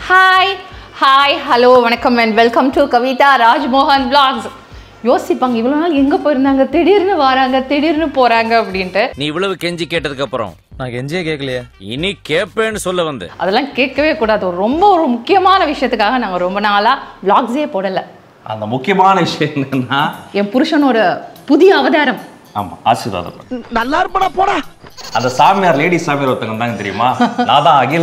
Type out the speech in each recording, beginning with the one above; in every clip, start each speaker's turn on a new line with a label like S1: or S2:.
S1: Hi hi hello வணக்கம் and welcome to Kavitha Rajmohan vlogs யோசிப்பாங்க இவ்வளோ நாள் எங்கே போயிருந்தாங்க திடீர்னு வராங்க திடீர்னு போகிறாங்க அப்படின்ட்டு
S2: நீ இவ்வளவு கெஞ்சி கேட்டதுக்கு அப்புறம்
S3: நான் கெஞ்சியே கேட்கலையே
S2: இனி கேப்பேன்னு சொல்ல வந்து
S1: அதெல்லாம் கேட்கவே கூடாது ஒரு ரொம்ப ஒரு முக்கியமான விஷயத்துக்காக நாங்கள் ரொம்ப நாளாக vlogsஏ போடலை
S4: அந்த முக்கியமான விஷயம் என்னன்னா
S1: என் புருஷனோட புதிய அவதாரம்
S4: ஆமா ஆசீர்வாதம் நல்லா இருப்படா போடா அந்த சாமியார் லேடி சாமியார் ஒருத்தங்க இருந்தாங்க தெரியுமா நான் தான் அகில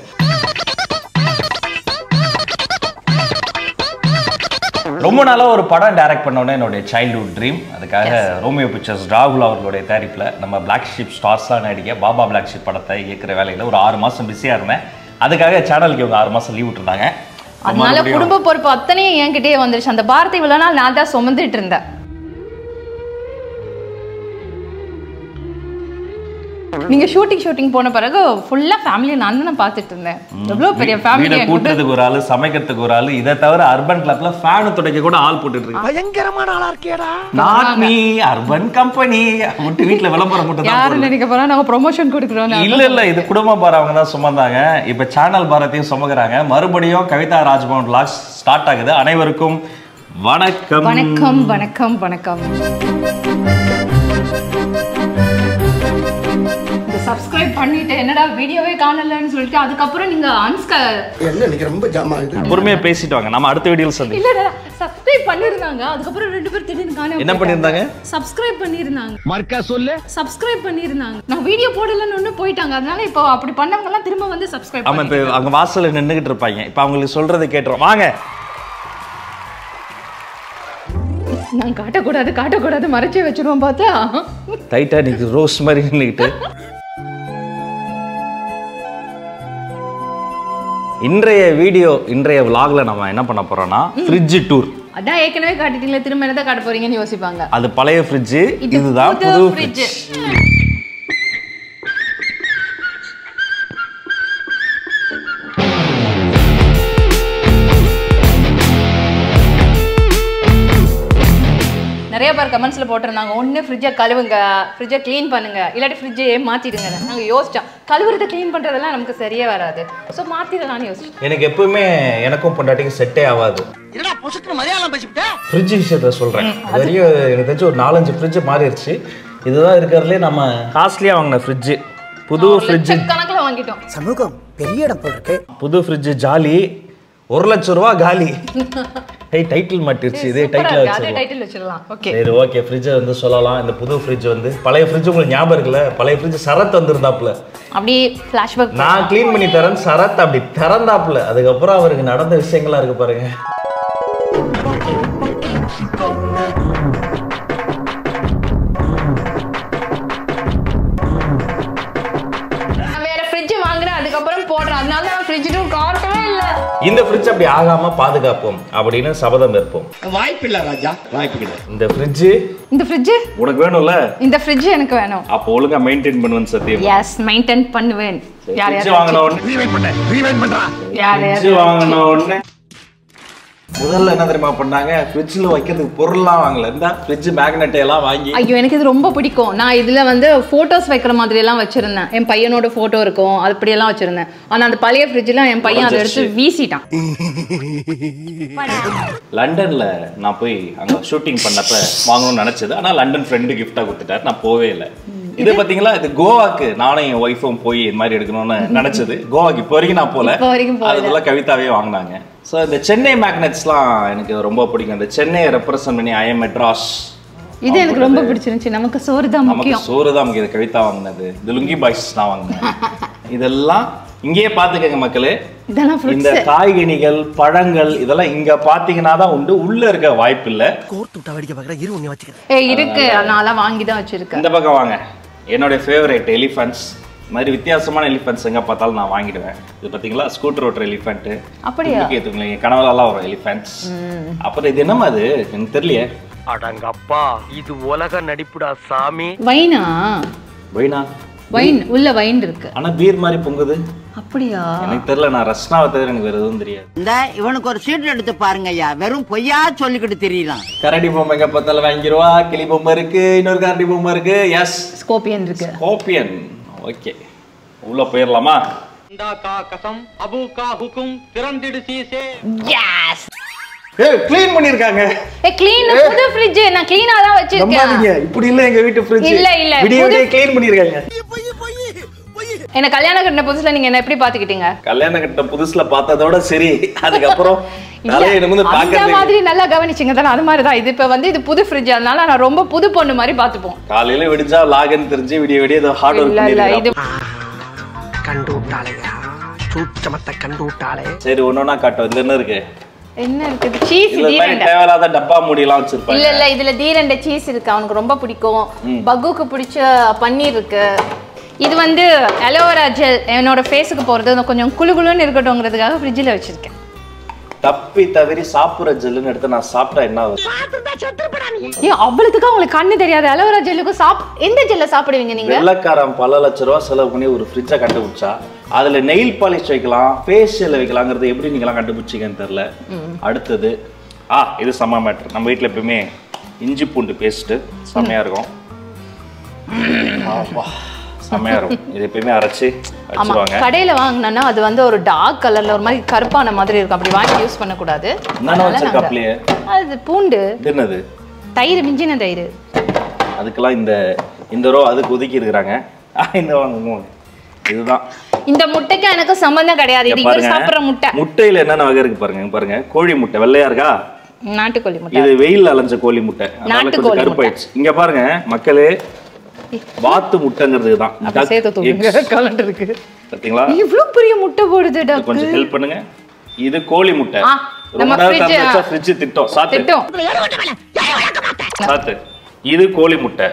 S4: ரொம்ப நாளா ஒரு படம் டைரக்ட் பண்ணோன்னே என்னுடைய சைல்ட்ஹுட் ட்ரீம் அதுக்காக ரோமியோ பிக்சர்ஸ் ராகுல் அவர்களுடைய தயாரிப்பில் நம்ம பிளாக் ஷிப் ஸ்டார்ஸ்லாம் நடிக்க பாபா பிளாக் ஷிப் படத்தை இயக்குற வேலையில் ஒரு ஆறு மாதம் பிஸியாக இருந்தேன் அதுக்காக சேனலுக்கு இவங்க ஆறு மாதம் லீவ் விட்டுருந்தாங்க
S1: அதனால
S4: மறுபடியும்
S1: குடும்ப பொறுப்பு அத்தனையும் என்கிட்டயே வந்துருச்சு அந்த பாரத்தை இவ்வளோ நாள் நான் தான் சுமந்துட்டு இருந்தேன் நீங்க ஷூட்டிங் ஷூட்டிங் போன பிறகு ஃபுல்லா ஃபேமிலியை நான் தான் பார்த்துட்டு இருந்தேன் எவ்வளவு பெரிய
S4: வீடை
S1: ஃபேமிலி
S4: கூட்டுறதுக்கு ஒரு ஆளு சமைக்கிறதுக்கு ஒரு ஆளு இதை தவிர அர்பன் கிளப்ல ஃபேன் துடைக்க கூட ஆள் போட்டுட்டு இருக்கு பயங்கரமான ஆளா இருக்கேடா நாட் மீ அர்பன் கம்பெனி விட்டு வீட்ல விளம்பரம் மட்டும் தான்
S1: யாரு
S4: போடுறது.
S1: நினைக்க போறா நாங்க ப்ரொமோஷன் கொடுக்குறோம்
S4: இல்ல இல்ல இது குடும்ப பாரம் அவங்க தான் சுமந்தாங்க இப்ப சேனல் பாரத்தையும் சுமக்குறாங்க மறுபடியும் கவிதா ராஜ்பவன் vlogs ஸ்டார்ட் ஆகுது அனைவருக்கும் வணக்கம்
S1: வணக்கம் வணக்கம் வணக்கம் இந்த சப்ஸ்கிரைப் பண்ணிட்டு என்னடா வீடியோவே காணலன்னு சொல்லிட்டு அதுக்கப்புறம் நீங்க அன்ஸ்க
S5: என்ன இன்னைக்கு ரொம்ப ஜாம் ஆகுது
S4: பொறுமையா பேசிட்டு வாங்க நம்ம அடுத்த வீடியோல சந்தி
S1: இல்ல சப்ஸ்கிரைப் பண்ணிருந்தாங்க அதுக்கப்புறம் ரெண்டு பேரும் திடீர்னு காண
S4: என்ன பண்ணிருந்தாங்க
S1: சப்ஸ்கிரைப் பண்ணிருந்தாங்க மர்க்கா சொல்லு சப்ஸ்கிரைப் பண்ணிருந்தாங்க நான் வீடியோ போடலன்னு ஒண்ணு போயிட்டாங்க அதனால இப்போ அப்படி பண்ணவங்க எல்லாம் திரும்ப வந்து சப்ஸ்கிரைப்
S4: ஆமா இப்ப அங்க வாசல்ல நின்னுகிட்டு இருப்பாங்க இப்ப அவங்களுக்கு சொல்றதை கேட்டுரும் வாங்க
S1: நான் காட்டக்கூடாது காட்டக்கூடாது மறைச்சே வச்சிருவோம் பார்த்தா
S4: டைட்டானிக் ரோஸ் மாதிரி நின்னுக்கிட்டு இன்றைய வீடியோ இன்றைய vlogல நம்ம என்ன பண்ண போறோம்னா ஃப்ரிட்ஜ் டூர்
S1: அதான் ஏற்கனவே காட்டிட்டீங்களே திரும்ப என்னதான் காட்ட போறீங்கன்னு யோசிப்பாங்க
S4: அது பழைய ஃப்ரிட்ஜ்
S1: இது
S4: இதுதான்
S1: புது
S4: புது
S1: fridge.
S4: ஃப்ரிட்ஜ்
S1: நிறைய பேர் கமெண்ட்ஸ்ல போட்டிருந்தாங்க ஒண்ணு ஃப்ரிட்ஜை கழுவுங்க ஃப்ரிட்ஜை க்ளீன் பண்ணுங்க இல்லாட்டி ஃப்ரிட்ஜை மாத்திடுங்க நாங்க யோசிச்சோம் கழுவுறத க்ளீன் பண்றதெல்லாம் நமக்கு சரியே வராது ஸோ மாத்திடலாம்னு யோசிச்சோம்
S4: எனக்கு எப்பவுமே எனக்கும் பொண்டாட்டிக்கும் செட்டே ஆகாது
S5: என்னடா பொசுக்கு மலையாளம் பேசிவிட்ட
S4: ஃப்ரிட்ஜ் விஷயத்த சொல்றேன் அது வரையும் எனக்கு தெரிஞ்சு ஒரு நாலஞ்சு ஃப்ரிட்ஜ் மாறிடுச்சு இதுதான் இருக்கிறதுலே நம்ம காஸ்ட்லியா வாங்கின ஃப்ரிட்ஜ் புது ஃப்ரிட்ஜ்
S1: கணக்குல வாங்கிட்டோம்
S5: சமூகம் பெரிய இடம் போல் இருக்கு
S4: புது ஃப்ரிட்ஜ் ஜாலி ஒரு லட்சம் ரூபா காலி ஏய் டைட்டில் மாட்டிருச்சு இதே டைட்டில்
S1: அதே
S4: வச்சிருக்கோம்
S1: டைட்டில் வச்சிடலாம் ஓகே
S4: சரி ஓகே ஃப்ரிட்ஜை வந்து சொல்லலாம் இந்த புது ஃப்ரிட்ஜ் வந்து பழைய ஃப்ரிட்ஜ் உங்களுக்கு ஞாபகம் இருக்குல்ல பழைய ஃப்ரிட்ஜ் சரத் வந்திருந்தாப்புல
S1: அப்படியே ஃப்ளாஷ்பேக்
S4: நான் க்ளீன் பண்ணி தரேன் சரத் அப்படி திறந்தாப்புல அதுக்கப்புறம் அவருக்கு நடந்த விஷயங்களா இருக்கு பாருங்க
S1: நான் வேற ஃப்ரிட்ஜ் வாங்குறேன் அதுக்கப்புறம் போடுறேன் அதனால நான் ஃப்ரிட்ஜ் டூ காட்டவே இல்ல
S4: இந்த ஃப்ரிட்ஜ் அப்படி ஆகாம பாதுகாப்போம் அப்படின்னு சபதம் இருப்போம்
S5: வாய்ப்பில்லை ராஜா வாய்ப்பு கிடையாது
S4: இந்த ஃப்ரிட்ஜ்
S1: இந்த ஃப்ரிட்ஜ்
S4: உனக்கு வேணும்ல
S1: இந்த ஃப்ரிட்ஜ் எனக்கு வேணும்
S4: அப்போ ஒழுங்கா மெயின்டைன் பண்ணுவேன் சத்தியம்
S1: எஸ் மெயின்டைன் பண்ணுவேன் யார்
S4: ஃப்ரிட்ஜ்
S1: யார்
S4: வாங்கின உடனே
S5: ரீவைண்ட் பண்ண ரீவைண்ட் பண்றா
S1: யார் யார்
S4: ஃப்ரிட்ஜ் வாங்கின உடனே முதல்ல என்ன தெரியுமா பண்ணாங்க ஃப்ரிட்ஜில் வைக்கிறதுக்கு பொருள்லாம் வாங்கல இந்த ஃப்ரிட்ஜ் மேக்னெட் எல்லாம் வாங்கி
S1: ஐயோ எனக்கு இது ரொம்ப பிடிக்கும் நான் இதுல வந்து போட்டோஸ் வைக்கிற மாதிரி எல்லாம் வச்சிருந்தேன் என் பையனோட போட்டோ இருக்கும் அப்படியெல்லாம் வச்சிருந்தேன் ஆனா அந்த பழைய ஃப்ரிட்ஜ்ல என் பையன் அதை எடுத்து வீசிட்டான்
S4: லண்டன்ல நான் போய் அங்க ஷூட்டிங் பண்ணப்ப வாங்கணும்னு நினைச்சது ஆனா லண்டன் ஃப்ரெண்டு கிஃப்டா கொடுத்துட்டாரு நான் போவே இல்லை இது பாத்தீங்களா இது கோவாக்கு நானும் என் ஒய்ஃபும் போய் இது மாதிரி எடுக்கணும்னு நினைச்சது கோவாக்கு இப்போ வரைக்கும் நான் போல
S1: இப்போ வரைக்கும் போகல.
S4: அதுக்குள்ள கவிதாவே வாங்கினாங்க ஸோ இந்த சென்னை மேக்னெட்ஸ்லாம் எனக்கு ரொம்ப பிடிக்கும் இந்த சென்னையை ரெப்ரசன்ட் பண்ணி ஐஎம் மெட்ராஸ்
S1: இது எனக்கு ரொம்ப பிடிச்சிருந்துச்சு நமக்கு சோறு தான்
S4: நமக்கு
S1: முக்கியம்
S4: சோறு தான் நமக்கு இது கவிதா வாங்கினது இது லுங்கி பாய்ஸ் நான் வாங்கினேன் இதெல்லாம் இங்கேயே பாத்துக்கங்க மக்களே
S1: இதெல்லாம்
S4: இந்த
S1: ஃப்ரூட்ஸ்
S4: காய்கனிகள் பழங்கள் இதெல்லாம் இங்க பாத்தீங்கன்னா தான் உண்டு உள்ள இருக்க வாய்ப்பு இல்ல
S5: கோர்த்து விட்டா வேடிக்கை பார்க்குற இரு உன்னை வச்சுக்கிறேன்
S1: ஏ இருக்கு நான் வாங்கி தான் வச்சிருக்கேன்
S4: இந்த பக்கம் வாங்க என்னுடைய ஃபேவரட் எலிஃபண்ட்ஸ் இந்த மாதிரி வித்தியாசமான எலிஃபண்ட்ஸ் எங்க பார்த்தாலும் நான் வாங்கிடுவேன் இது பாத்தீங்களா ஸ்கூட்டர் ஓட்டுற எலிஃபண்ட்
S1: அப்படியா?
S4: ஏத்துங்களேன் என் கனவுலலாம் வரும் எலிஃபண்ட்ஸ் அப்புறம் இது என்னமா அது எனக்கு தெரியலையே
S6: அடங்கப்பா இது உலக நடிப்புடா சாமி
S1: வைனா
S4: வைனா
S1: வைன் உள்ள வைன் இருக்கு
S4: ஆனா பீர் மாதிரி பொங்குது
S1: அப்படியா
S4: எனக்கு தெரியல நான் ரஸ்னாவை தவிர எனக்கு வேற எதுவும் தெரியாது
S7: இந்த இவனுக்கு ஒரு சீட் எடுத்து பாருங்க ஐயா வெறும் பொய்யா சொல்லிக்கிட்டு தெரியலாம்
S4: கரடி பொம்மை எங்க பார்த்தாலும் வாங்கிடுவா கிளி பொம்மை இருக்கு இன்னொரு கரடி பொம்மை இருக்கு எஸ்
S1: ஸ்கோப்பியன் இருக்கு
S4: ஸ்கோப்பியன் ஓகே உள்ள போயிடலாமா
S6: கசம் அபு கா ஹுக்கும் திறந்திடு சீசே
S1: எஸ்
S4: ஏய் க்ளீன் பண்ணிருக்காங்க
S1: ஏ க்ளீன் புது ஃப்ரிட்ஜ் நான் க்ளீனா தான் வச்சிருக்கேன்
S4: நம்பாதீங்க இப்படி இல்ல எங்க வீட்டு ஃப்ரிட்ஜ்
S1: இல்ல, இல்ல,
S4: விடிய
S1: புது-
S4: விடிய க்ளீன் பண்ணிருக்காங்க
S1: என்ன கல்யாணம் கட்டின புதுசுல நீங்க என்ன எப்படி பாத்துக்கிட்டீங்க
S4: கல்யாணம் கட்ட புதுசுல பார்த்ததோட சரி அதுக்கப்புறம்
S1: இல்ல,
S4: தலையை நிமிர்ந்து
S1: அந்த
S4: பாக்குறது
S1: மாதிரி நல்லா கவனிச்சிங்க தானே அது மாதிரி தான் இது இப்ப வந்து இது புது ஃப்ரிட்ஜ் அதனால நான் ரொம்ப புது பொண்ணு மாதிரி பாத்துப்போம்
S4: காலையில விடிஞ்சா லாகன் தெரிஞ்சு விடிய விடிய ஏதோ ஹார்ட் ஒர்க்
S1: இல்ல இல்ல இது
S4: பண்ணிருக்காங்க
S5: கண்டு விட்டாளையா சூச்சமத்தை கண்டு விட்டாளே
S4: சரி ஒன்னொன்னா காட்டும் இதுல என்ன இருக்கு
S1: என்ன இருக்குது சீஸ்
S4: இதுல மாதிரி
S1: தீரண்ட
S4: தேவையில்லாத டப்பா மூடியெல்லாம்
S1: இல்ல
S4: வச்சிருப்பாங்க
S1: இல்ல இதுல தீரண்ட சீஸ் இருக்கு அவனுக்கு ரொம்ப பிடிக்கும் பக்குக்கு பிடிச்ச பன்னீர் இருக்கு இது வந்து அலோவேரா ஜெல் என்னோட ஃபேஸுக்கு போறது கொஞ்சம் குளு குளுன்னு இருக்கட்டும்ங்கிறதுக்காக ஃப்ரிட்ஜில் வச்சிருக்கேன்
S4: தப்பி தவறி சாப்பிடுற ஜெல்லுன்னு எடுத்து நான் சாப்பிட்டா என்ன ஆகுது
S1: ஏன் அவ்வளவுக்கு உங்களுக்கு கண்ணு தெரியாது அலோவேரா ஜெல்லுக்கும் சாப் எந்த ஜெல்ல சாப்பிடுவீங்க நீங்க
S4: வெள்ளக்காரன் பல லட்ச ரூபா செலவு பண்ணி ஒரு ஃப்ரிட்ஜை கண்டுபிடிச்சா அதுல நெயில் பாலிஷ் வைக்கலாம் ஃபேஷியல் வைக்கலாங்கிறது எப்படி நீங்களாம் கண்டுபிடிச்சீங்கன்னு தெரியல அடுத்தது ஆ இது செம்ம மேட்ரு நம்ம வீட்டில் எப்பயுமே இஞ்சி பூண்டு பேஸ்ட்டு செம்மையா இருக்கும் ஆப்பா, செம்மையா இருக்கும் இது எப்பயுமே அரைச்சி
S1: ஆமா
S4: வச்சிருவாங்க
S1: கடையில வாங்கினோன்னா அது வந்து ஒரு டார்க் கலர்ல ஒரு மாதிரி கருப்பான மாதிரி இருக்கும் அப்படி வாங்கி யூஸ் பண்ணக்கூடாது
S4: என்னென்ன
S1: அதனால
S4: வச்சிருக்கா
S1: நாங்க-
S4: அப்படியே
S1: அது பூண்டு
S4: இது என்னது
S1: தயிர் மிஞ்சின தயிர்
S4: அதுக்கெல்லாம் இந்த இந்த ரோ அதுக்கு ஒதுக்கி இருக்கிறாங்க ஆ, இந்த வாங்க இங்க வாங்க. இதுதான்
S1: இந்த முட்டைக்கு எனக்கு சம்பந்தம் கிடையாது இது
S4: இங்க
S1: இவர் சாப்பிடுற முட்டை
S4: முட்டையில என்னென்ன வகை இருக்கு பாருங்க இங்க பாருங்க கோழி முட்டை வெள்ளையா இருக்கா
S1: நாட்டுக்கோழி முட்டை
S4: இது வெயில் அலைஞ்ச கோழி முட்டை அதனால
S1: நாட்டுக்கோழி
S4: கொஞ்சம் கருப்பாயிடுச்சு இங்க பாருங்க மக்களே வாத்து முட்டைங்கிறது தான்
S1: அப்ப சேர்த்து தூக்குங்க கலண்டு இருக்கு
S4: பாத்தீங்களா
S1: இவ்வளவு பெரிய முட்டை போடுது
S4: இது
S1: டாக்டர்
S4: கொஞ்சம் ஹெல்ப் பண்ணுங்க இது கோழி முட்டை
S1: ஆ,
S4: ரொம்ப
S1: நம்ம
S4: நேரம்
S1: fridge-
S4: திறந்து வச்சா ஃப்ரிட்ஜ் திட்டம் சாத்து
S1: திட்டம்
S4: சாத்து இது கோழி முட்டை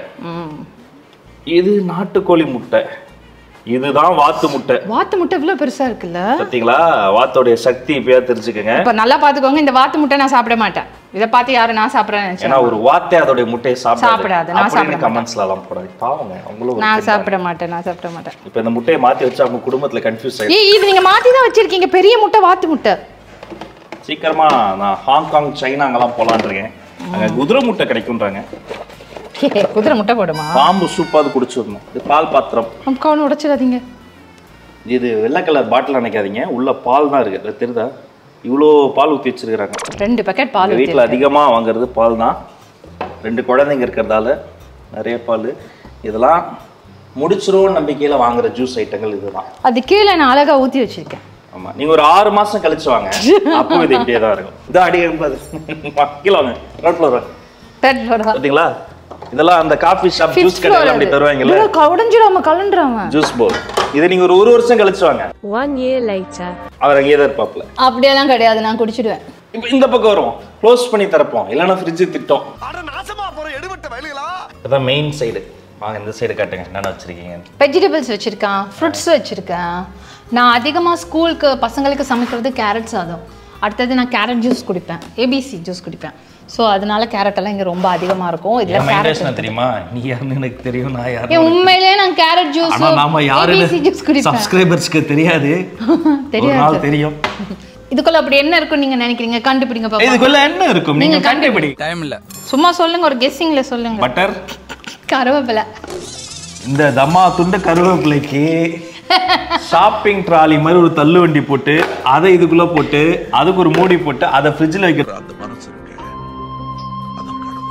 S4: இது நாட்டுக்கோழி முட்டை இதுதான் வாத்து முட்டை
S1: வாத்து முட்டை இவ்வளவு பெருசா இருக்குல்ல
S4: பாத்தீங்களா வாத்தோடைய சக்தி இப்பயா தெரிஞ்சுக்கங்க
S1: இப்ப நல்லா பாத்துக்கோங்க இந்த வாத்து முட்டை நான் சாப்பிட மாட்டேன் இத பார்த்து யாரு நான் சாப்பிடறேன்னு
S4: ஏன்னா
S1: நினைச்சேன்
S4: ஒரு வார்த்தை அதோடைய முட்டையை
S1: சாப்பிடாது,
S4: சாப்பிடாது
S1: நான்
S4: அப்படின்னு
S1: சாப்பிட
S4: கமெண்ட்ஸ்ல எல்லாம் போடாது பாவங்க அவங்களும் ஒரு
S1: நான்
S4: பெண்
S1: சாப்பிட மாட்டேன் நான் சாப்பிட மாட்டேன்
S4: இப்ப இந்த முட்டையை மாத்தி வச்சு அவங்க குடும்பத்துல கன்ஃபியூஸ் ஆயிடுச்சு
S1: ஏய் இது நீங்க மாத்தி தான் வச்சிருக்கீங்க பெரிய முட்டை வாத்து முட்டை
S4: சீக்கிரமா நான் ஹாங்காங் சைனா அங்கெல்லாம் போலான் இருக்கேன் அங்க குதிரை முட்டை கிடைக்கும்ன்றாங்க
S1: குதிரை முட்டை போடுமா
S4: பாம்பு சூப்பாவது குடிச்சிடணும் இது பால் பாத்திரம்
S1: கவுன் உடைச்சிடாதீங்க
S4: இது வெள்ளை கலர் பாட்டில் நினைக்காதீங்க உள்ள பால் தான் இருக்கு அது தெரியுதா இவ்வளோ பால் ஊற்றி வச்சிருக்கிறாங்க
S1: ரெண்டு பேக்கெட் பால்
S4: எங்கள் வீட்டில் அதிகமாக வாங்குறது பால் தான் ரெண்டு குழந்தைங்க இருக்கிறதால நிறைய பால் இதெல்லாம் முடிச்சிரும் நம்பிக்கையில் வாங்குற ஜூஸ் ஐட்டங்கள் இதுதான்
S1: அது கீழே நான் அழகா ஊத்தி வச்சிருக்கேன்
S4: ஆமா நீங்க ஒரு ஆறு மாசம் கழிச்சு வாங்க அப்போ இது இப்படியே தான் இருக்கும் இதான் அடி எண்பது கீழே வாங்க ரோட் ஃப்ளோர்
S1: Third floor தான்.
S4: பார்த்தீங்களா இதெல்லாம் அந்த coffee shop
S1: Fifth
S4: juice
S1: floor
S4: கடையில் அப்படி
S1: அது.
S4: தருவாங்கல்ல
S1: இவ்வளவு உடைஞ்சிடாம கலண்டுறாம
S4: ஜூஸ் போல் இதை நீங்க ஒரு ஒரு வருஷம் கழிச்சு வாங்க
S3: One year later.
S4: அவர் அங்கேயே தான் இருப்பாப்ல
S1: அப்படியெல்லாம் கிடையாது நான் குடிச்சிடுவேன்
S4: இப்போ இந்த பக்கம் வரும் க்ளோஸ் பண்ணி திறப்போம் இல்லைன்னா ஃப்ரிட்ஜ் திட்டம்
S5: அட நாசமா போற எடுபட்ட வயலுகளா
S4: இதான் மெயின் சைடு வாங்க இந்த சைடு காட்டுங்க என்னென்ன வச்சிருக்கீங்க
S1: வெஜிடபிள்ஸ் வச்சுருக்கேன் ஃப்ரூட்ஸ் வச்சுருக்கேன் நான் அதிகமாக ஸ்கூலுக்கு பசங்களுக்கு சமைக்கிறது கேரட் சாதம் அடுத்தது நான் கேரட் ஜூஸ் குடிப்பேன் ஏபிசி ஜூஸ் குடிப்பேன் ஸோ அதனால கேரட் எல்லாம் இங்கே ரொம்ப அதிகமாக இருக்கும் இதில்
S4: என்
S1: கேரட்
S4: மைண்டேஷன் தெரியுமா நீ யாருன்னு எனக்கு தெரியும் நான்
S1: ஏன்
S4: யாரு
S1: உண்மையிலேயே நான் கேரட் ஜூஸ்
S4: ஆனா நாம
S1: ஏபிசி ஜூஸ்
S4: யாருன்னு
S1: குடிப்பேன்
S4: சப்ஸ்கிரைபர்ஸ்க்கு தெரியாது ஒரு
S1: தெரியாது
S4: நாள் தெரியும்
S1: இதுக்குள்ள அப்படி என்ன இருக்கும் நீங்க நினைக்கிறீங்க கண்டுபிடிங்க பாப்போம்
S4: இதுக்குள்ள என்ன இருக்கும் நீங்க
S1: நீங்க
S4: கண்டுபிடி
S2: டைம் இல்ல
S1: சும்மா சொல்லுங்க ஒரு கெஸ்ஸிங்ல சொல்லுங்க
S4: பட்டர்
S1: கருவேப்பிலை
S4: இந்த தம்மா துண்டு கருவேப்பிலைக்கு ஷாப்பிங் ட்ராலி மாதிரி ஒரு தள்ளு வண்டி போட்டு அதை இதுக்குள்ள போட்டு அதுக்கு ஒரு மூடி போட்டு அதை ஃப்ரிட்ஜில் வைக்கிற
S5: அந்த மனசு இருக்கு அதான் கடவுள்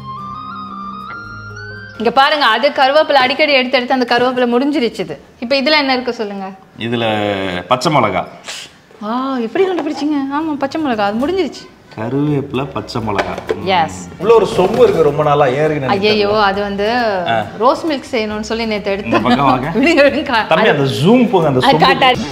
S1: இங்க பாருங்க அது கருவேப்பிலை அடிக்கடி எடுத்து எடுத்து அந்த கருவேப்பிலை முடிஞ்சிருச்சுது இப்போ இதுல என்ன இருக்கு சொல்லுங்க
S4: இதுல பச்சை மிளகா
S1: ஆ எப்படி கண்டுபிடிச்சீங்க ஆமா பச்சை மிளகா அது முடிஞ்சிருச்சு
S4: கருவேப்பிலை பச்சை மிளகா
S1: எஸ்
S4: இவ்வளோ ஒரு சொம்பு இருக்கு ரொம்ப நாளா ஏன் இருக்கு எனக்கு
S1: ஐயோ அது வந்து ரோஸ் மில்க் செய்யணும்னு சொல்லி நேத்து எடுத்து
S4: இந்த பக்கம் வாங்க.
S1: விடுங்க, விடுங்க. கா-
S4: தம்பி அந்த ஜூம் போங்க அந்த
S1: அது
S4: சொம்பு
S1: காட்டாது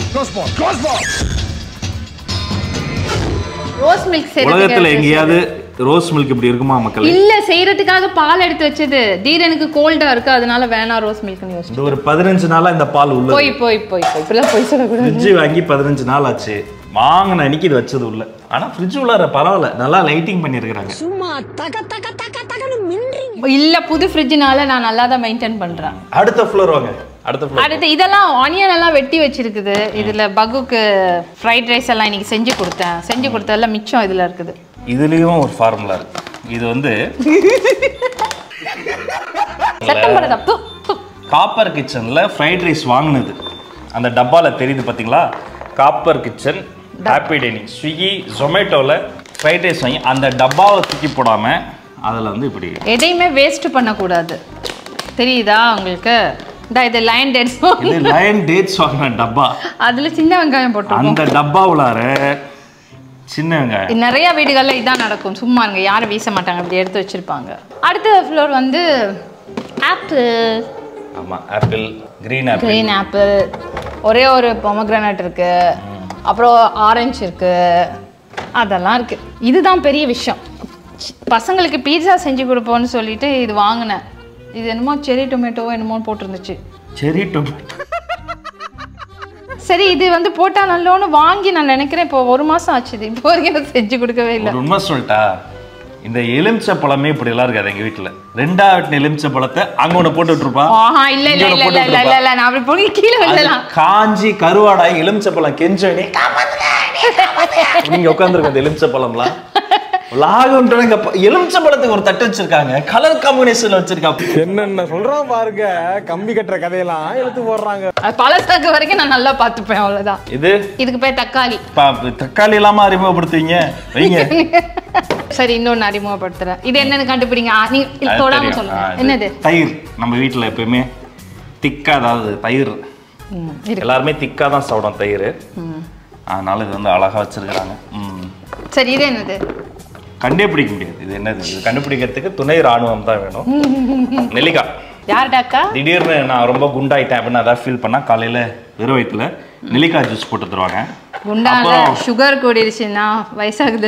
S1: ரோஸ் மில்க்
S4: உலகத்துல
S1: செய்யறதுக்கு
S4: எங்கேயாவது ரோஸ் மில்க் இப்படி இருக்குமா மக்கள்
S1: இல்ல செய்யறதுக்காக பால் எடுத்து வச்சது தீரனுக்கு கோல்டா இருக்கு அதனால வேணாம் ரோஸ் மில்க்னு யோசிச்சு
S4: இந்த ஒரு பதினஞ்சு நாளா இந்த பால் உள்ள
S1: போய் போய் போய் போய் இப்பெல்லாம் போய் சொல்லக்கூடாது
S4: ஃப்ரிட்ஜ் வாங்கி பதினஞ்சு நாள் ஆச்சு வாங்கின அன்னைக்கு இது வச்சது உள்ள ஆனா ஃப்ரிட்ஜ் உள்ளார பரவாயில்ல நல்லா லைட்டிங் பண்ணிருக்காங்க
S3: சும்மா தக தக தக தகன்னு மின்றி
S1: இல்ல புது ஃப்ரிட்ஜ்னால நான் நல்லா தான் மெயின்டைன் பண்றேன்
S4: அடுத்த ஃப்ளோர் வாங்க அடுத்த ஃப்ளோர்
S1: அடுத்து இதெல்லாம் ஆனியன் எல்லாம் வெட்டி வச்சிருக்குது இதுல பகுக்கு ஃப்ரைட் ரைஸ் எல்லாம் இன்னைக்கு செஞ்சு கொடுத்தேன் செஞ்சு கொடுத்ததெல்லாம் மிச்சம் இதுல இருக்குது
S4: இதுலயும் ஒரு ஃபார்முலா இருக்கு இது வந்து
S1: சட்டம் பட தப்பு
S4: காப்பர் கிச்சன்ல ஃப்ரைட் ரைஸ் வாங்கினது அந்த டப்பாவில் தெரியுது பார்த்தீங்களா காப்பர் கிச்சன் ஹாப்பி டைனிங் ஸ்விக்கி ஜொமேட்டோவில் ஃப்ரைட் ரைஸ் வாங்கி அந்த டப்பாவை தூக்கி போடாமல் அதில் வந்து இப்படி
S1: எதையுமே வேஸ்ட் பண்ணக்கூடாது தெரியுதா உங்களுக்கு இந்த இது லைன் டேட்ஸ்
S4: இது லயன் டேட்ஸ் வாங்கின டப்பா
S1: அதுல சின்ன வெங்காயம் போட்டிருக்கோம்
S4: அந்த டப்பா உள்ளார சின்ன வெங்காயம்
S1: நிறைய வீடுகளில் இதான் நடக்கும் சும்மா இருங்க யாரும் வீச மாட்டாங்க அப்படி எடுத்து வச்சிருப்பாங்க அடுத்த ஃப்ளோர் வந்து ஆப்பிள்
S4: ஆமாம் apple green apple
S1: green apple ஒரே ஒரு பொமக்ரானட் இருக்கு அப்புறம் ஆரஞ்சு இருக்கு அதெல்லாம் இருக்கு இதுதான் பெரிய விஷயம் பசங்களுக்கு பீட்சா செஞ்சு கொடுப்போம்னு சொல்லிட்டு இது வாங்கினேன் இது என்னமோ செரி டொமேட்டோ என்னமோ போட்டிருந்துச்சு
S4: செரி டொமேட்டோ
S1: சரி இது வந்து போட்டா நல்லோன்னு வாங்கி நான் நினைக்கிறேன் இப்போ ஒரு மாசம் ஆச்சு இது இப்போ வரைக்கும் எனக்கு செஞ்சு கொடுக்கவே இல்லை
S4: ஒரு உண்மை சொல்லிட்டா இந்த எலுமிச்சை பழமே இப்படி எல்லாம் இருக்காது எங்க வீட்டுல ரெண்டாவது எலுமிச்சை பழத்தை அங்க ஒண்ணு போட்டு விட்டுருப்பா
S1: ஆஹா இல்ல இல்ல இல்ல இல்ல இல்ல இல்ல இல்ல நான் அப்படி போய் கீழே விழலாம்
S4: காஞ்சி கருவாடாய் எலுமிச்சை பழம் கெஞ்சோனே நீங்க உட்காந்துருக்க அந்த எலுமிச்சை பழம்லாம் லாகுன்றவங்க எலுமிச்சை பழத்துக்கு ஒரு தட்டு வச்சிருக்காங்க கலர் காம்பினேஷன்ல வச்சிருக்காங்க
S8: என்னென்ன சொல்றான் பாருங்க கம்பி கட்டுற கதையெல்லாம் எடுத்து போடுறாங்க
S1: அது பழசாக்க வரைக்கும் நான் நல்லா பார்த்துப்பேன் அவ்வளவுதான்
S4: இது
S1: இதுக்கு பேர் தக்காளி
S4: பா- தக்காளி இல்லாம அறிமுகப்படுத்துவீங்க வைங்க
S1: சரி இன்னொன்னு அறிமுகப்படுத்துறேன் இது என்னன்னு கண்டுபிடிங்க ஆ, நீ இல்ல,
S4: அது
S1: தொடாம
S4: தெரியும்.
S1: சொல்லுங்க
S4: ஆ, இது
S1: என்னது
S4: தயிர் நம்ம வீட்டுல எப்பயுமே திக்கா அதாவது தயிர்
S1: ம், இருக்கு.
S4: எல்லாருமே திக்கா தான் சாப்பிடும் தயிர் அதனால இது வந்து அழகா வச்சிருக்கிறாங்க ம்.
S1: சரி இது என்னது
S4: கண்டே பிடிக்க முடியாது இது என்னது இது கண்டுபிடிக்கிறதுக்கு துணை ராணுவம் தான் வேணும் நெல்லிக்காய்
S1: யார்டாக்கா
S4: திடீர்னு நான் ரொம்ப குண்டாயிட்டேன் அப்படின்னு அதான் ஃபீல் பண்ணா காலையில வெறும் வயிற்றுல நெல்லிக்காய் ஜூஸ் போட்டு தருவாங்க
S1: குண்டால
S4: அப்புறம்
S1: சுகர் கூடிருச்சுன்னா வயசாகுது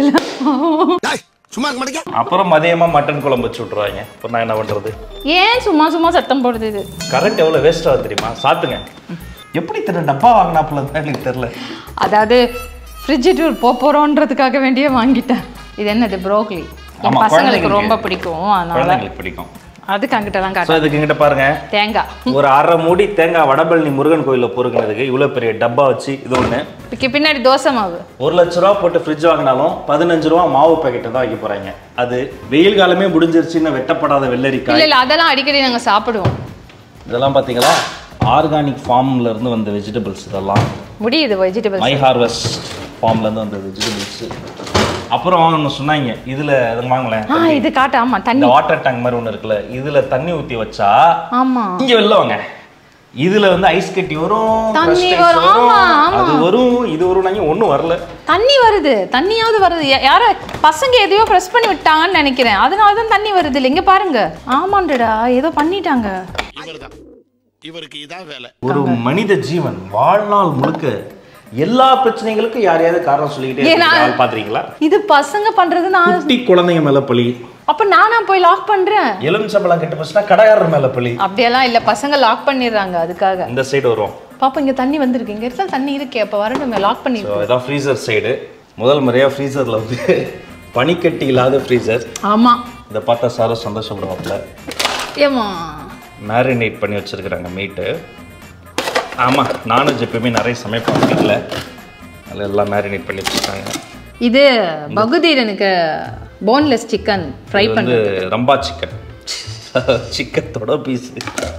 S5: சும்மா இருக்க மாட்டேங்க
S4: அப்புறம் மதியமா மட்டன் குழம்பு வச்சு விட்ருவாங்க இப்போ நான் என்ன பண்றது
S1: ஏன் சும்மா சும்மா சத்தம் போடுது இது
S4: கரண்ட் எவ்வளவு வேஸ்ட் ஆகுது தெரியுமா சாத்துங்க எப்படி தெரியல டப்பா வாங்கினாப்புல தான் எனக்கு தெரியல
S1: அதாவது ஃப்ரிட்ஜ் டூர் போக போறோன்றதுக்காக வேண்டியே வாங்கிட்டேன் இது என்னது ப்ரோக்லி என்
S4: ஆமா,
S1: பசங்களுக்கு
S4: குழந்தைங்களுக்கு.
S1: ரொம்ப பிடிக்கும் அதனால
S4: குழந்தைங்களுக்கு பிடிக்கும்
S1: அதுக்கு அங்கிட்டலாம்
S4: ஸோ
S1: காட்டு
S4: இதுக்கு இங்கிட்ட பாருங்க
S1: தேங்காய்
S4: ஒரு அரை மூடி தேங்காய் வடபழனி முருகன் கோயிலில் பொறுக்கினதுக்கு இவ்வளோ பெரிய டப்பா வச்சு இது ஒன்று
S1: இதுக்கு பின்னாடி தோசை மாவு
S4: ஒரு லட்ச ரூபா போட்டு ஃப்ரிட்ஜ் வாங்கினாலும் பதினஞ்சு ரூபா மாவு பாக்கெட்டை தான் வைக்க போறாங்க அது வெயில் காலமே முடிஞ்சிருச்சுன்னு வெட்டப்படாத
S1: இல்ல
S4: வெள்ளரிக்காய்
S1: இல்ல அதெல்லாம் அடிக்கடி நாங்க சாப்பிடுவோம்
S4: இதெல்லாம் பார்த்தீங்களா ஆர்கானிக் ஃபார்ம்ல இருந்து வந்த வெஜிடபிள்ஸ் இதெல்லாம்
S1: முடியுது வெஜிடபிள்ஸ்
S4: மை ஹார்வெஸ்ட் ஃபார்ம்ல இருந்து வந்த வெஜிடபிள்ஸ் அப்புறம் ஒன்று சொன்னாங்க இதுல இது வாங்கலேன்
S1: ஆ இது காட்டு ஆமா
S4: இந்த
S1: தண்ணி
S4: வாட்டர் டேங்க் மாதிரி ஒன்று இருக்குல்ல இதுல தண்ணி ஊத்தி வச்சா
S1: ஆமா
S4: இங்க வெளில வாங்க இதுல வந்து ஐஸ் கட்டி வரும்
S1: தண்ணி
S4: crushed ice
S1: வரும், ஆமா, ஆமா.
S4: அது வரும் இது வரும் நாங்க ஒண்ணும் வரல
S1: தண்ணி வருது தண்ணியாவது வருது யா- யார பசங்க எதையோ ப்ரெஸ் பண்ணி விட்டாங்கன்னு நினைக்கிறேன் அதனால தான் தண்ணி வருது இல்லை இங்க பாருங்க ஆமாண்டடா ஏதோ பண்ணிட்டாங்க
S5: இவருக்கு இதான் வேலை
S4: ஒரு மனித ஜீவன் வாழ்நாள் முழுக்க எல்லா பிரச்சனைகளுக்கும் யாரையாவது காரணம் சொல்லிக்கிட்டே
S1: ஏன்னா-
S4: இருக்காங்க பாத்துறீங்களா
S1: இது பசங்க பண்றது நான்
S4: குட்டி குழந்தைங்க மேல பழி
S1: அப்ப நானா போய் லாக் பண்றேன்
S4: எலுமிச்சம்பழம் கெட்டு போச்சுன்னா கடைக்காரர் மேல பழி
S1: அப்படியெல்லாம் இல்ல பசங்க லாக் பண்ணிடுறாங்க அதுக்காக
S4: இந்த சைடு வரும்
S1: பாப்பா இங்க தண்ணி வந்திருக்கு இங்க இருந்தா தண்ணி இருக்கே அப்ப வரணும் லாக் பண்ணி
S4: ஸோ இதான் ஃப்ரீசர் சைடு முதல் முறையா ஃப்ரீசர்ல வந்து பனிக்கட்டி இல்லாத ஃப்ரீசர்
S1: ஆமா
S4: இதை பார்த்தா சாரும் சந்தோஷப்படுவாப்புல
S1: ஏமா
S4: மேரினேட் பண்ணி வச்சிருக்கிறாங்க மீட்டு ஆமாம் நான்வெஜ் எப்பயுமே நிறைய சமைப்போம் வீட்டில் அதில் எல்லாம் மேரினேட் பண்ணி வச்சுருக்காங்க
S1: இது பகுதீரனுக்கு போன்லெஸ் சிக்கன் ஃப்ரை
S4: இது வந்து
S1: பண்றது
S4: ரம்பா சிக்கன் சிக்கத்தோட பீஸ்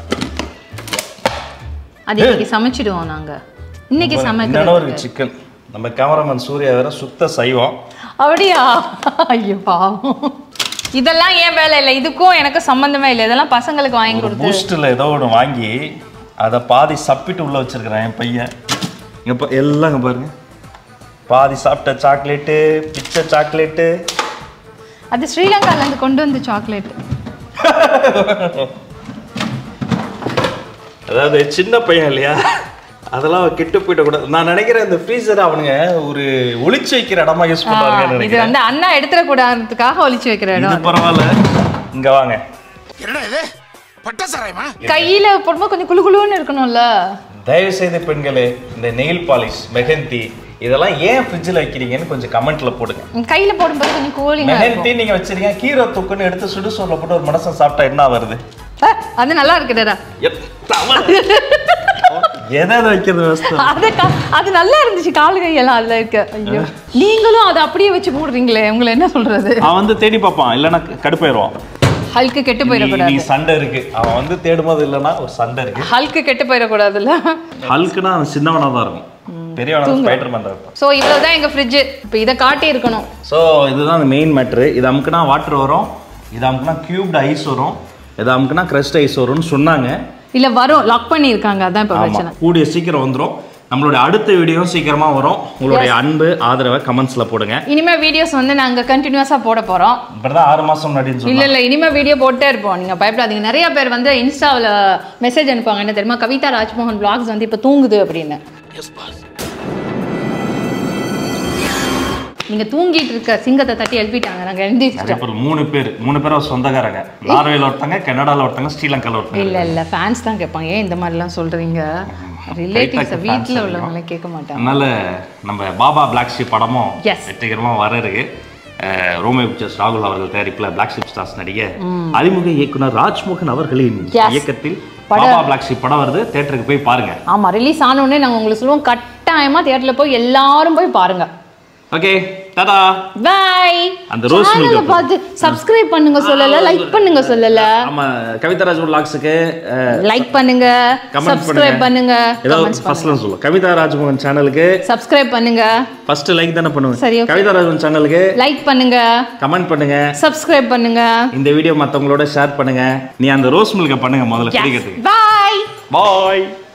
S1: அது இன்னைக்கு சமைச்சிடுவோம் நாங்க இன்னைக்கு
S4: இன்னொரு
S1: சமைக்கிறது
S4: சிக்கன் நம்ம கேமராமேன் சூர்யா வேற சுத்த சைவம்
S1: அப்படியா ஐயோ பாவம் இதெல்லாம் ஏன் வேலை இல்லை இதுக்கும் எனக்கு சம்பந்தமே இல்லை இதெல்லாம் பசங்களுக்கு வாங்கி
S4: ஒரு
S1: கொடுத்து
S4: பூஸ்டில் ஏதோ ஒன்று வாங்கி அதை பாதி சப்பிட்டு உள்ள வச்சிருக்கிறேன் என் பையன் இங்க பா எல்லாம் இங்க பாருங்க பாதி சாப்பிட்ட சாக்லேட்டு பிச்சை சாக்லேட்டு
S1: அது ஸ்ரீலங்கால இருந்து கொண்டு வந்து சாக்லேட்
S4: அதாவது சின்ன பையன் இல்லையா அதெல்லாம் கெட்டு போயிட கூடாது நான் நினைக்கிறேன் இந்த ஃப்ரீசர் அவனுங்க ஒரு ஒளிச்சு வைக்கிற இடமா யூஸ் பண்றாங்கன்னு
S1: இது
S4: நினைக்கிறேன்
S1: வந்து அண்ணா எடுத்துடக்கூடாதுக்காக ஒளிச்சு வைக்கிற
S4: இது
S1: இடம்
S4: பரவாயில்ல இங்க வாங்க
S5: என்னடா இது பட்ட சாராயமா
S1: கையில போடும்போது கொஞ்சம் குளு குளுன்னு இருக்கணும்ல
S4: தயவு செய்து பெண்களே இந்த நெயில் பாலிஷ் மெஹந்தி இதெல்லாம் ஏன் ஃப்ரிட்ஜில் வைக்கிறீங்கன்னு கொஞ்சம் கமெண்ட்ல போடுங்க
S1: கையில போடும்போது கொஞ்சம் கூலிங்கா
S4: மெஹந்தி
S1: இருக்கும்
S4: நீங்க வச்சிருக்கீங்க கீரை தொக்குன்னு எடுத்து சுடுசோர்ல போட்டு ஒரு மனசன் சாப்பிட்டா என்ன வருது
S1: அஹ், அது நல்லா இருக்குடா
S4: எத்- தவறு. எதை எதை வைக்கிறது வசதி
S1: அது கா- அது நல்லா இருந்துச்சு காலு கையெல்லாம் அதுல இருக்கு ஐயோ நீங்களும் அதை அப்படியே வச்சு போடுறீங்களே உங்களை என்ன சொல்றது
S4: அவன் வந்து தேடி பார்ப்பான் இல்லைன்னா கடுப்பாயிருவான்
S1: ஹல்க்கு கெட்டு
S4: நீ-
S1: போயிடக்கூடாது
S4: நீ சண்டை இருக்கு அவன் வந்து தேடும்போது இல்லைன்னா ஒரு சண்டை இருக்கு
S1: ஹல்க்கு கெட்டு போயிடக்கூடாதுல்ல
S4: ஹல்க்குனா அவன் சின்னவனா தான் இருக்கும் பெரியவனா ஸ்பைடர் மேன் தான் இருக்கும்
S1: ஸோ இவ்வளோ தான் எங்கள் ஃப்ரிட்ஜு இப்போ இதை காட்டி இருக்கணும்
S4: ஸோ இதுதான் அந்த மெயின் மேட்ரு இது அமுக்குனா வாட்டர் வரும் இது அமுக்குனா கியூப்டு ஐஸ் வரும் இது அமுக்குனா கிரஸ்ட் ஐஸ் வரும்னு சொன்னாங்க
S1: இல்லை வரும் லாக் பண்ணியிருக்காங்க அதான் இப்போ
S4: ஆமா
S1: பிரச்சனை
S4: கூடிய சீக்கிரம் வந்துரும் நம்மளுடைய அடுத்த வீடியோ சீக்கிரமா வரும் உங்களுடைய அன்பு ஆதரவை கமெண்ட்ஸ்ல போடுங்க
S1: இனிமேல் வீடியோஸ் வந்து நாங்கள் கண்டினியூஸாக போட போகிறோம்
S4: இப்பதான் ஆறு மாசம் முன்னாடின்னு
S1: இல்ல
S4: சொன்னாங்க
S1: இல்ல இனிமே வீடியோ போட்டே இருப்போம் நீங்க பயப்படாதீங்க நிறைய பேர் வந்து இன்ஸ்டாவில் மெசேஜ் அனுப்புவாங்க என்ன தெரியுமா கவிதா ராஜ்மோகன் vlogs வந்து இப்போ தூங்குது அப்படின்னு நீங்க தூங்கிட்டு இருக்க சிங்கத்தை தட்டி எழுப்பிட்டாங்க நாங்க
S4: நிறைய
S1: எழுந்திரிச்சிட்டோம்
S4: பேர் மூணு பேர் மூணு பேரும் சொந்தக்காரங்க நார்வேல ஒருத்தங்க கனடால ஒருத்தங்க ஸ்ரீலங்கால ஒருத்தங்க
S1: இல்ல இல்ல ஃபேன்ஸ் தான் கேட்பாங்க ஏன் இந்த மாதிரிலாம் சொல்றீங்க ரிலேட்டிவ்ஸ்
S4: fans
S1: வீட்டில்
S4: அதிகம்.
S1: உள்ளவங்களே கேட்க மாட்டாங்க
S4: அதனால நம்ம பாபா பிளாக் ஷிப் படமும்
S1: Yes.
S4: வெற்றிகரமா வர இருக்கு அஹ், ரோமியோ பிக்சர்ஸ் ராகுல் அவர்கள் தயாரிப்புல பிளாக் ஷிப் ஸ்டார்ஸ் நடிக அறிமுக இயக்குனர் ராஜ்மோகன் அவர்களின்
S1: Yes.
S4: இயக்கத்தில்
S1: படம்.
S4: பாபா பிளாக் ஷிப் படம் வருது தேட்டருக்கு போய் பாருங்க
S1: ஆமா ரிலீஸ் ஆனோடனே நாங்க உங்களுக்கு சொல்லுவோம் கட்டாயமா தியேட்டர்ல போய் எல்லாரும் போய் பாருங்க
S4: ஓகே டாடா
S1: பை
S4: அந்த ரோஸ்
S1: சேனலை
S4: மில்க்
S1: பார்த்து சப்ஸ்கிரைப் பண்ணுங்க சொல்லல லைக் பண்ணுங்க சொல்லல
S4: ஆமா கவிதாராஜ் பிளாக்ஸுக்கு
S1: லைக் பண்ணுங்க
S4: கமெண்ட்
S1: சப்ஸ்கிரைப் பண்ணுங்க
S4: ஏதாவது
S1: கமெண்ட்ஸ் பண்ணுங்க
S4: ஃபர்ஸ்ட்ல சொல்லு கவிதா ராஜ்மோகன் சேனலுக்கு
S1: சப்ஸ்கிரைப் பண்ணுங்க
S4: ஃபர்ஸ்ட் லைக் தானே பண்ணுவேன்
S1: சரி, okay.
S4: கவிதா ராஜ்மோகன் சேனலுக்கு
S1: லைக் பண்ணுங்க
S4: கமெண்ட் பண்ணுங்க
S1: சப்ஸ்கிரைப் பண்ணுங்க
S4: இந்த வீடியோ மத்தவங்களோட ஷேர் பண்ணுங்க நீ அந்த ரோஸ் மில்க பண்ணுங்க முதல்ல குடிக்கிறதுக்கு
S1: பாய்
S4: பாய்